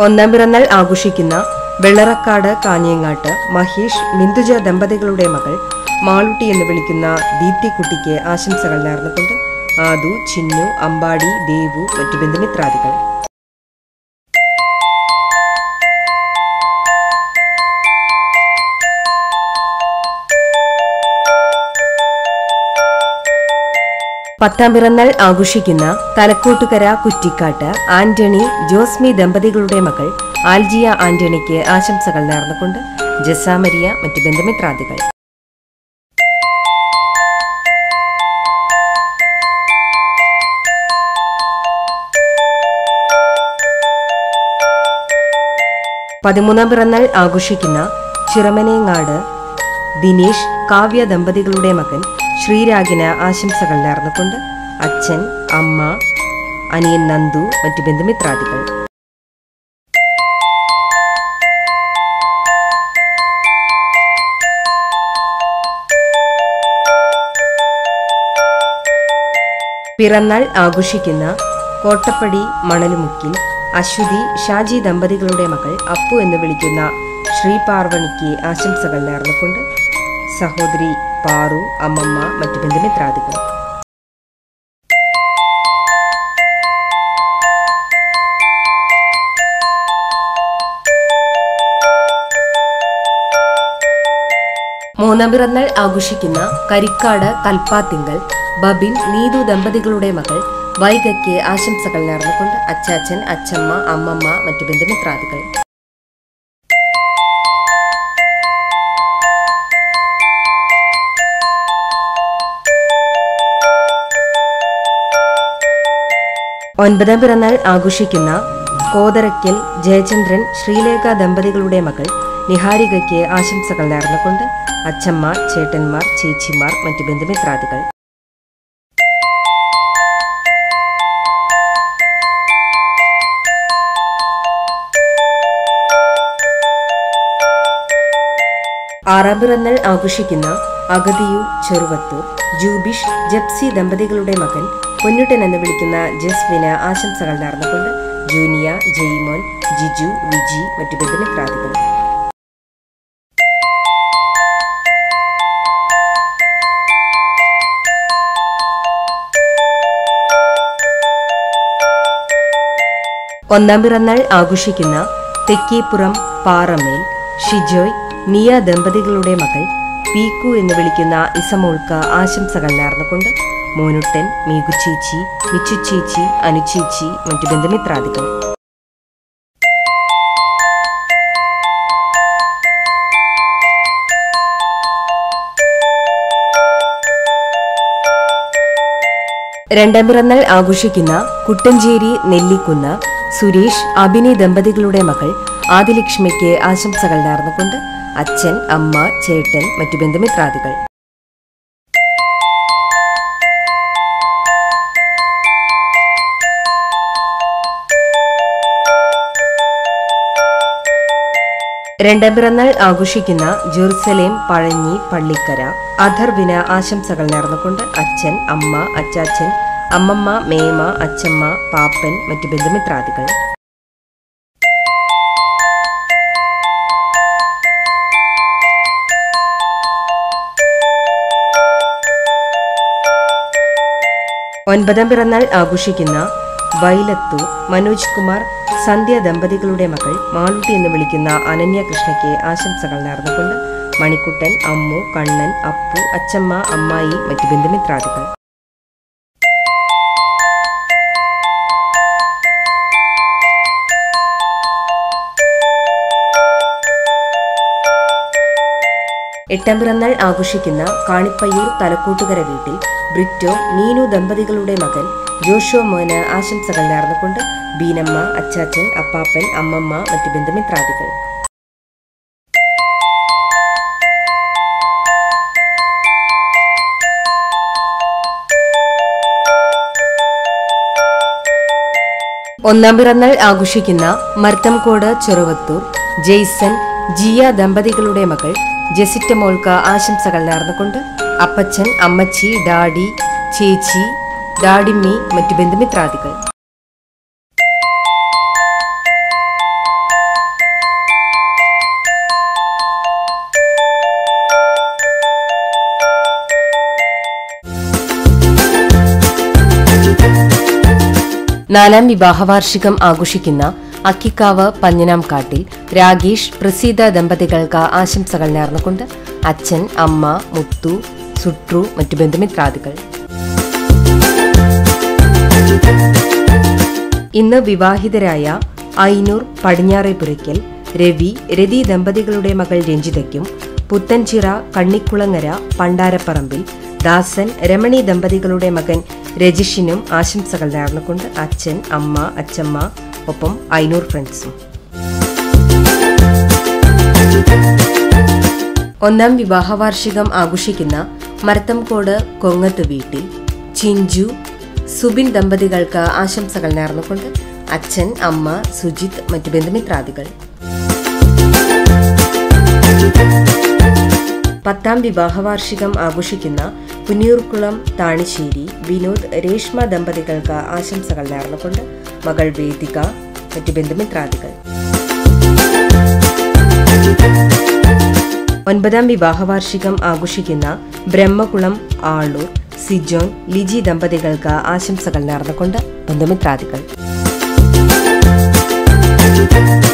ഒന്നാം പിറന്നാൾ ആഘോഷിക്കുന്ന വെള്ളറക്കാട് കാഞ്ഞങ്ങാട്ട് മഹേഷ് മിന്ദുജ ദമ്പതികളുടെ മകൾ മാളുട്ടി എന്ന് വിളിക്കുന്ന ദീപ്തിക്കുട്ടിക്ക് ആശംസകൾ നേർന്നുകൊണ്ട് ആദു ചിന്നു അമ്പാടി ദേവു മറ്റു ബന്ധുമിത്രാദികൾ പത്താം പിറന്നാൾ ആഘോഷിക്കുന്ന തലക്കോട്ടുകര കുറ്റിക്കാട്ട് ആന്റണി ജോസ്മി ദമ്പതികളുടെ മകൾ ആൽജിയ ആന്റണിക്ക് ആശംസകൾ നേർന്നുകൊണ്ട് ജസാമരിയ മറ്റു ബന്ധുമിത്രാദികൾ പതിമൂന്നാം പിറന്നാൾ ആഘോഷിക്കുന്ന ചിറമനേങ്ങാട് ദിനേഷ് കാവ്യ ദമ്പതികളുടെ മകൻ ശ്രീരാഗിന് ആശംസകൾ നേർന്നുകൊണ്ട് അച്ഛൻ അമ്മ അനിയൻ നന്ദു മറ്റു ബന്ധുമിത്രാദികൾ പിറന്നാൾ ആഘോഷിക്കുന്ന കോട്ടപ്പടി മണലുമുക്കിൽ അശ്വതി ഷാജി ദമ്പതികളുടെ മകൾ അപ്പു എന്ന് വിളിക്കുന്ന ശ്രീ പാർവണിക്ക് ആശംസകൾ നേർന്നുകൊണ്ട് സഹോദരി പാറു അമ്മമ്മ മറ്റു ബന്ധുമിത്രാദികൾ മൂന്നാം പിറന്നാൾ ആഘോഷിക്കുന്ന കരിക്കാട് കൽപ്പാത്തിങ്കൽ ബബിൻ നീതു ദമ്പതികളുടെ മകൾ വൈഗയ്ക്ക് ആശംസകൾ നേർന്നുകൊണ്ട് അച്ചാച്ചൻ അച്ചമ്മ അമ്മമ്മ മറ്റു ബന്ധുമിത്രാദികൾ ഒൻപതാം പിറന്നാൾ ആഘോഷിക്കുന്ന കോതറയ്ക്കൽ ജയചന്ദ്രൻ ശ്രീലേഖ ദമ്പതികളുടെ മകൾ നിഹാരികയ്ക്ക് ആശംസകൾ നേർന്നുകൊണ്ട് അച്ചമ്മ ചേട്ടന്മാർ ചേച്ചിമാർ മറ്റു ബന്ധുമിത്രാദികൾ ആറാം പിറന്നാൾ ആഘോഷിക്കുന്ന അഗതിയു ചെറുവത്തൂർ ജൂബിഷ് ജപ്സി ദമ്പതികളുടെ മകൻ പൊന്നുട്ടൻ എന്ന് വിളിക്കുന്ന ജസ്വിന് ആശംസകൾ നേർന്നുകൊണ്ട് ജൂനിയ ജെയ്മോൻ ജിജു വിജി മറ്റു ബന്ധുമിത്രാദികൾ ഒന്നാം പിറന്നാൾ ആഘോഷിക്കുന്ന തെക്കേപ്പുറം പാറമേൽ ഷിജോയ് നിയ ദമ്പതികളുടെ മകൾ പീക്കു എന്ന് വിളിക്കുന്ന ഇസമോൾക്ക് ആശംസകൾ നേർന്നുകൊണ്ട് മോനുട്ടൻ മീകുച്ചേച്ചി മിച്ചുച്ചേച്ചി അനുച്ചേച്ചി മറ്റു ബന്ധുമിത്രാദികൾ രണ്ടാം പിറന്നാൾ ആഘോഷിക്കുന്ന കുട്ടഞ്ചേരി നെല്ലിക്കുന്ന് സുരേഷ് അഭിനയ് ദമ്പതികളുടെ മകൾ ആദിലക്ഷ്മിക്ക് ആശംസകൾ നേർന്നുകൊണ്ട് അച്ഛൻ അമ്മ ചേട്ടൻ മറ്റു ബന്ധുമിത്രാദികൾ രണ്ടാം പിറന്നാൾ ആഘോഷിക്കുന്ന ജെറുസലേം പഴഞ്ഞി പള്ളിക്കര അധർവിന് ആശംസകൾ നേർന്നുകൊണ്ട് അച്ഛൻ അമ്മ അച്ചാച്ചൻ അമ്മമ്മ മേമ അച്ചമ്മ പാപ്പൻ മറ്റു ബന്ധുമിത്രാദികൾ ഒൻപതാം പിറന്നാൾ ആഘോഷിക്കുന്ന വൈലത്തൂർ മനോജ് കുമാർ സന്ധ്യ ദമ്പതികളുടെ മകൾ മാളുട്ടി എന്ന് വിളിക്കുന്ന അനന്യ കൃഷ്ണയ്ക്ക് ആശംസകൾ നേർന്നുകൊണ്ട് മണിക്കുട്ടൻ അമ്മു കണ്ണൻ അപ്പു അച്ചമ്മ അമ്മായി മറ്റു ബന്ധുമിത്രാദികൾ എട്ടാം പിറന്നാൾ ആഘോഷിക്കുന്ന കാണിപ്പയ്യൂർ തലക്കൂട്ടുകര വീട്ടിൽ ബ്രിറ്റോ നീനു ദമ്പതികളുടെ മകൻ ജോഷോ മോന് ആശംസകൾ നേർന്നുകൊണ്ട് ബീനമ്മ അച്ചാച്ചൻ അപ്പാപ്പൻ അമ്മമ്മ മറ്റു ബന്ധുമിത്രാദികൾ ഒന്നാം പിറന്നാൾ ആഘോഷിക്കുന്ന മർത്തംകോട് ചെറുവത്തൂർ ജെയ്സൺ ജിയ ദമ്പതികളുടെ മകൾ ജെസിറ്റ മോൾക്ക് ആശംസകൾ നേർന്നുകൊണ്ട് അപ്പച്ചൻ അമ്മച്ചി ഡാഡി ചേച്ചി ഡാഡിമ്മി മറ്റു ബന്ധുമിത്രാദികൾ നാലാം വിവാഹവാർഷികം ആഘോഷിക്കുന്ന അക്കിക്കാവ് പഞ്ഞനാം കാട്ടിൽ രാഗേഷ് പ്രസീത ദമ്പതികൾക്ക് ആശംസകൾ നേർന്നുകൊണ്ട് അച്ഛൻ അമ്മ മുത്തു സുട്രു മറ്റു ബന്ധുമിത്രാദികൾ ഇന്ന് വിവാഹിതരായ ഐനൂർ പടിഞ്ഞാറേപുരയ്ക്കൽ രവി രതി ദമ്പതികളുടെ മകൾ രഞ്ജിതയ്ക്കും പുത്തൻചിറ കണ്ണിക്കുളങ്ങര പണ്ടാരപ്പറമ്പിൽ ദാസൻ രമണി ദമ്പതികളുടെ മകൻ രജിഷിനും ആശംസകൾ നേർന്നുകൊണ്ട് അച്ഛൻ അമ്മ അച്ചമ്മ ഒപ്പം ഐനൂർ ഫ്രണ്ട്സും ഒന്നാം വിവാഹവാർഷികം ആഘോഷിക്കുന്ന മരത്തംകോട് കൊങ്ങത്ത് വീട്ടിൽ ചിഞ്ചു സുബിൻ ദമ്പതികൾക്ക് ആശംസകൾ നേർന്നുകൊണ്ട് അച്ഛൻ അമ്മ സുജിത് മറ്റു ബന്ധുമിത്രാദികൾ പത്താം വിവാഹവാർഷികം ആഘോഷിക്കുന്ന പുന്നിയൂർക്കുളം താണിശ്ശേരി വിനോദ് രേഷ്മ ദമ്പതികൾക്ക് ആശംസകൾ നേർന്നുകൊണ്ട് മകൾ വേദിക മറ്റു ബന്ധുമിത്രാദികൾ ഒൻപതാം വിവാഹവാർഷികം ആഘോഷിക്കുന്ന ബ്രഹ്മകുളം ആളൂർ സിജോൻ ലിജി ദമ്പതികൾക്ക് ആശംസകൾ നേർന്നുകൊണ്ട് ബന്ധുമിത്രാദികൾ